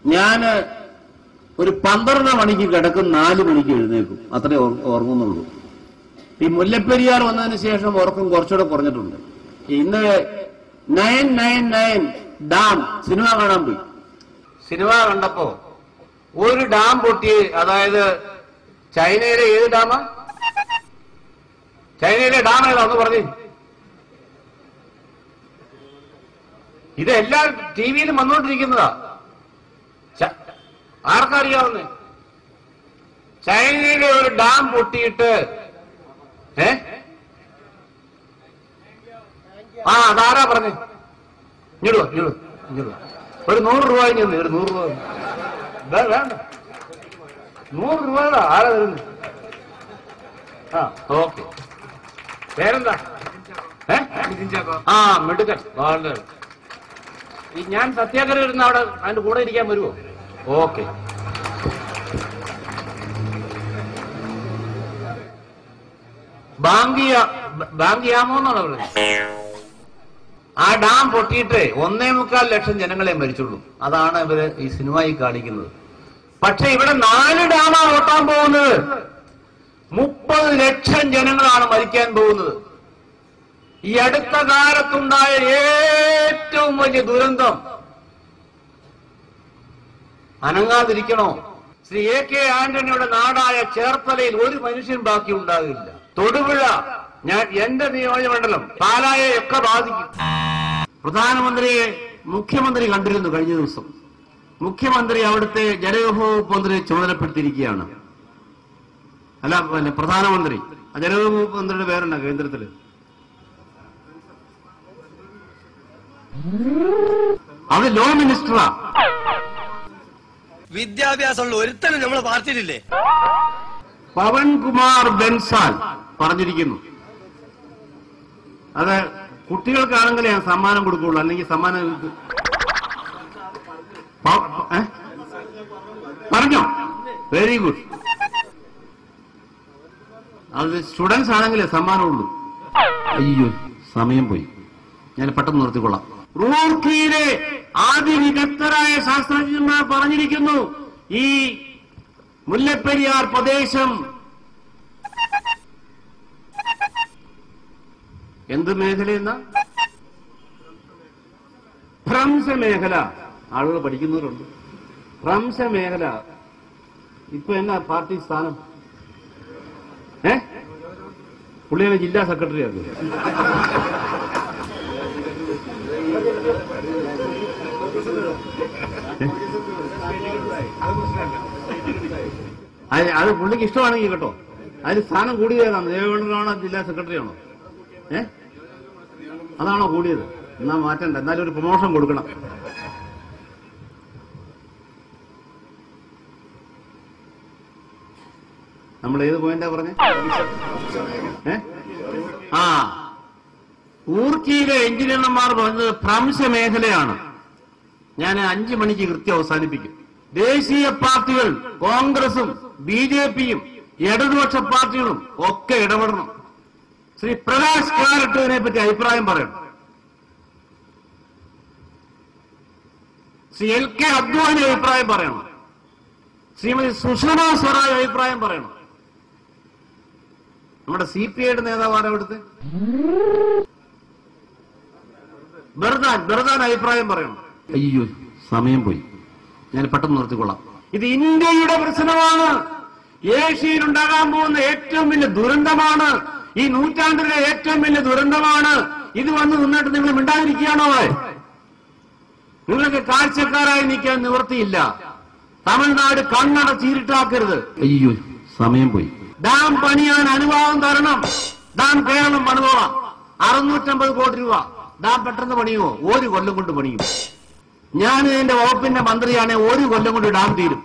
ഞാന് ഒരു പന്ത്രണ്ട് മണിക്ക് കിടക്കും നാല് മണിക്ക് എഴുന്നേക്കും അത്രേ ഉറ- ഉറങ്ങുന്നുള്ളൂ ഈ മുല്ലപ്പെരിയാർ വന്നതിന് ശേഷം ഉറക്കം കുറച്ചുകൂടെ കുറഞ്ഞിട്ടുണ്ട് ഇന്ന് nine nine nine dam cinema കാണാൻ പോയി സിനിമ കണ്ടപ്പോ ഒരു ഡാം പൊട്ടി അതായത് ചൈനയിലെ ഏത് ഡാമാ ചൈനയിലെ ഡാം ഏതാ ഒന്ന് പറഞ്ഞു ഇത് എല്ലാ ടി വിയിലും വന്നുകൊണ്ടിരിക്കുന്നതാ ച- ആർക്കറിയാവുന്നേ ചൈനയിലെ ഒരു ഡാം പൊട്ടിയിട്ട് ഏ ആ അതാരാ പറഞ്ഞേ ഇഞ്ഞിടുവോ ഇഞ്ഞിടുവോ ഇഞ്ഞിടുവോ ഒരു നൂറ് രൂപ ഇനി ഒന്ന്, ഒരു നൂറ് രൂപ ദേ, വേണ്ട നൂറ് രൂപ ആരാ തരുന്നത് ആ ഓക്കെ പേരെന്താ ഏ? ആ മിടുക്കൻ വളരെ ഈ ഞാൻ സത്യാഗ്രഹം ഇരുന്ന അവിടെ അതിന്റെ കൂടെ ഇരിക്കാൻ വരുമോ ഓക്കെ ബാങ്കിയ ബാങ്കിയാമോ എന്നാണ് പറയുന്നത് ആ ഡാം പൊട്ടിയിട്ട് ഒന്നേ മുക്കാൽ ലക്ഷം ജനങ്ങളെ മരിച്ചുള്ളൂ അതാണ് ഇവര് ഈ സിനിമയിൽ കാണിക്കുന്നത് പക്ഷെ ഇവിടെ നാല് ഡാമാ പൊട്ടാൻ പോകുന്നത് മുപ്പത് ലക്ഷം ജനങ്ങളാണ് മരിക്കാൻ പോകുന്നത് ഈ അടുത്ത കാലത്തുണ്ടായ ഏറ്റവും വലിയ ദുരന്തം അനങ്ങാതിരിക്കണോ ശ്രീ എ കെ ആന്റണിയുടെ നാടായ ചേർത്തലയിൽ ഒരു മനുഷ്യൻ ബാക്കി ഉണ്ടാകില്ല തൊടുപുഴ ഞാൻ എന്റെ നിയോജകമണ്ഡലം പാലായെയൊക്കെ ബാധിക്കും പ്രധാനമന്ത്രിയെ മുഖ്യമന്ത്രി കണ്ടിരുന്നു കഴിഞ്ഞ ദിവസം മുഖ്യമന്ത്രി അവിടുത്തെ ജലവിഭവ വകുപ്പ് മന്ത്രിയെ ചുമതലപ്പെടുത്തിയിരിക്കുകയാണ് അല്ല പിന്നെ പ്രധാനമന്ത്രി ആ ജലവിഭവ വകുപ്പ് മന്ത്രിയുടെ പേരുണ്ടോ കേന്ദ്രത്തില് അത് ലോ മിനിസ്റ്ററാ വിദ്യാഭ്യാസമുള്ള ഒരുത്തനും നമ്മളെ പാർട്ടിയിലില്ലേ പവൻകുമാർ ബെൻസാൽ പറഞ്ഞിരിക്കുന്നു അത് കുട്ടികൾക്കാണെങ്കിലേ ഞാൻ സമ്മാനം കൊടുക്കുള്ളൂ അല്ലെങ്കിൽ സമ്മാനം ഇത് പ- ഏ? പറഞ്ഞോ വെരി ഗുഡ് അത് സ്റ്റുഡൻസ് ആണെങ്കിലേ സമ്മാനമുള്ളൂ അയ്യോ സമയം പോയി ഞാൻ പെട്ടെന്ന് നിർത്തിക്കൊള്ളാം റൂർക്കിയിലെ ആദ്യ വിദഗ്ധരായ ശാസ്ത്രജ്ഞന്മാർ പറഞ്ഞിരിക്കുന്നു ഈ മുല്ലപ്പെരിയാർ പ്രദേശം എന്ത് മേഖലയെന്ന ഭ്രംശ മേഖല ആളുകൾ പഠിക്കുന്നവരുണ്ട് ഭ്രംശ മേഖല ഇപ്പൊ എന്നാ പാർട്ടി സ്ഥാനം ഏ പുള്ളിയാണ് ജില്ലാ സെക്രട്ടറി ആക്കുക അത് അത് പുള്ളിക്ക് ഇഷ്ടമാണെങ്കിൽ കേട്ടോ അതിന് സ്ഥാനം കൂടിയതാണ് ദേവേന്ദ്രനാണോ ജില്ലാ സെക്രട്ടറി ആണോ ഏ അതാണോ കൂടിയത് എന്നാ മാറ്റണ്ട എന്നാലും ഒരു പ്രൊമോഷൻ കൊടുക്കണം നമ്മൾ ഏത് പോയിന്റാ പറഞ്ഞേ ഏ ആ ഊർക്കിയിലെ എഞ്ചിനീയർമാർ പറഞ്ഞത് ഭ്രംശ മേഖലയാണ് ഞാൻ അഞ്ചു മണിക്ക് കൃത്യം അവസാനിപ്പിക്കും ദേശീയ പാർട്ടികൾ കോൺഗ്രസും ബി ജെ പിയും ഇടതുപക്ഷ പാർട്ടികളും ഒക്കെ ഇടപെടണം ശ്രീ പ്രകാശ് കാരട്ടുവിനെ പറ്റി അഭിപ്രായം പറയണം ശ്രീ എൽ കെ അദ്വാനി അഭിപ്രായം പറയണം ശ്രീമതി സുഷമ സ്വരാജ് അഭിപ്രായം പറയണം നമ്മുടെ സി പി ഐയുടെ നേതാവാണ് അവിടുത്തെ ബെർദാൻ ബെർദാൻ അഭിപ്രായം പറയണം അയ്യോ സമയം പോയി ഞാൻ പെട്ടെന്ന് നിർത്തിക്കൊള്ളാം ഇത് ഇന്ത്യയുടെ പ്രശ്നമാണ് ഏഷ്യയിൽ ഉണ്ടാകാൻ പോകുന്ന ഏറ്റവും വലിയ ദുരന്തമാണ് ഈ നൂറ്റാണ്ടിലെ ഏറ്റവും വലിയ ദുരന്തമാണ് ഇത് വന്ന് നിന്നിട്ട് നിങ്ങൾ മിണ്ടാതിരിക്കുകയാണോ നിങ്ങൾക്ക് കാഴ്ചക്കാരായി നിൽക്കാൻ നിവൃത്തിയില്ല തമിഴ്നാട് കണ്ണട ചീരിട്ടാക്കരുത് അയ്യോ സമയം പോയി ഡാം പണിയാൻ അനുവാദം തരണം ഡാം കേരളം പണിതോളാം അറുന്നൂറ്റമ്പത് കോടി രൂപ ഡാം പെട്ടെന്ന് പണിയുമോ ഒരു കൊല്ലം കൊണ്ട് പണിയും ഞാൻ ഇതിന്റെ വകുപ്പിന്റെ മന്ത്രിയാണെ ഒരു കൊല്ലം കൊണ്ട് ഡാം തീരും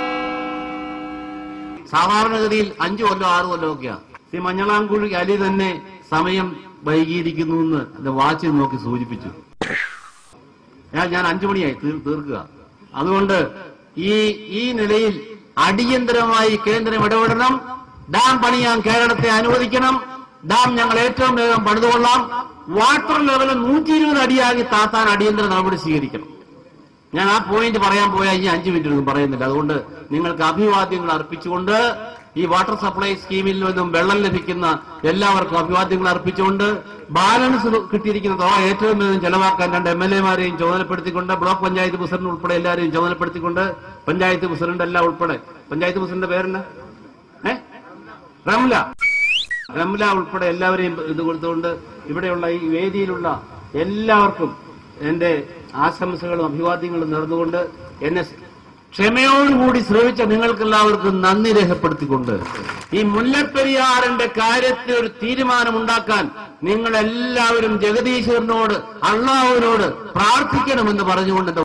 സാധാരണഗതിയിൽ അഞ്ചു കൊല്ലം ആറ് കൊല്ലം ഒക്കെയാ ഈ മഞ്ഞളാംകുഴി അലി തന്നെ സമയം വൈകിയിരിക്കുന്നു എന്ന് എന്റെ വാച്ച് നോക്കി സൂചിപ്പിച്ചു ഞാൻ ഞാൻ അഞ്ചു മണിയായി തീർ- തീർക്കുക അതുകൊണ്ട് ഈ ഈ നിലയിൽ അടിയന്തരമായി കേന്ദ്രം ഇടപെടണം ഡാം പണിയാൻ കേരളത്തെ അനുവദിക്കണം ഡാം ഞങ്ങൾ ഏറ്റവും വേഗം പണിതുകൊള്ളാം വാട്ടർ ലെവൽ നൂറ്റി ഇരുപത് അടിയാക്കി താത്താൻ അടിയന്തര നടപടി സ്വീകരിക്കണം ഞാൻ ആ പോയിന്റ് പറയാൻ പോയാൽ ഇനി അഞ്ചു മിനിറ്റ് ഒന്നും പറയുന്നില്ല അതുകൊണ്ട് നിങ്ങൾക്ക് അഭിവാദ്യങ്ങൾ അർപ്പിച്ചുകൊണ്ട് ഈ വാട്ടർ സപ്ലൈ സ്കീമിൽ നിന്നും വെള്ളം ലഭിക്കുന്ന എല്ലാവർക്കും അഭിവാദ്യങ്ങൾ അർപ്പിച്ചുകൊണ്ട് ബാലൻസ് കിട്ടിയിരിക്കുന്ന തുക ഏറ്റവും വേഗം ചെലവാക്കാൻ രണ്ട് എം എൽ എമാരെയും ചുമതലപ്പെടുത്തിക്കൊണ്ട് ബ്ലോക്ക് പഞ്ചായത്ത് പ്രസിഡന്റ് ഉൾപ്പെടെ എല്ലാവരെയും ചുമതലപ്പെടുത്തിക്കൊണ്ട് പഞ്ചായത്ത് പ്രസിഡന്റ് എല്ലാം ഉൾപ്പെടെ പഞ്ചായത്ത് പ്രസിഡന്റ് പേരെന്നാ ഏ റംല റംല ഉൾപ്പെടെ എല്ലാവരെയും ഇത് കൊടുത്തുകൊണ്ട് ഇവിടെയുള്ള ഈ വേദിയിലുള്ള എല്ലാവർക്കും എന്റെ ആശംസകളും അഭിവാദ്യങ്ങളും നേർന്നുകൊണ്ട് എന്നെ ക്ഷമയോടുകൂടി ശ്രമിച്ച നിങ്ങൾക്കെല്ലാവർക്കും നന്ദി രേഖപ്പെടുത്തിക്കൊണ്ട് ഈ മുല്ലപ്പെരിയാറിന്റെ കാര്യത്തിൽ ഒരു തീരുമാനമുണ്ടാക്കാൻ നിങ്ങൾ എല്ലാവരും ജഗദീശ്വരനോട് അള്ളാഹുവിനോട് പ്രാർത്ഥിക്കണമെന്ന് പറഞ്ഞുകൊണ്ട് എന്റെ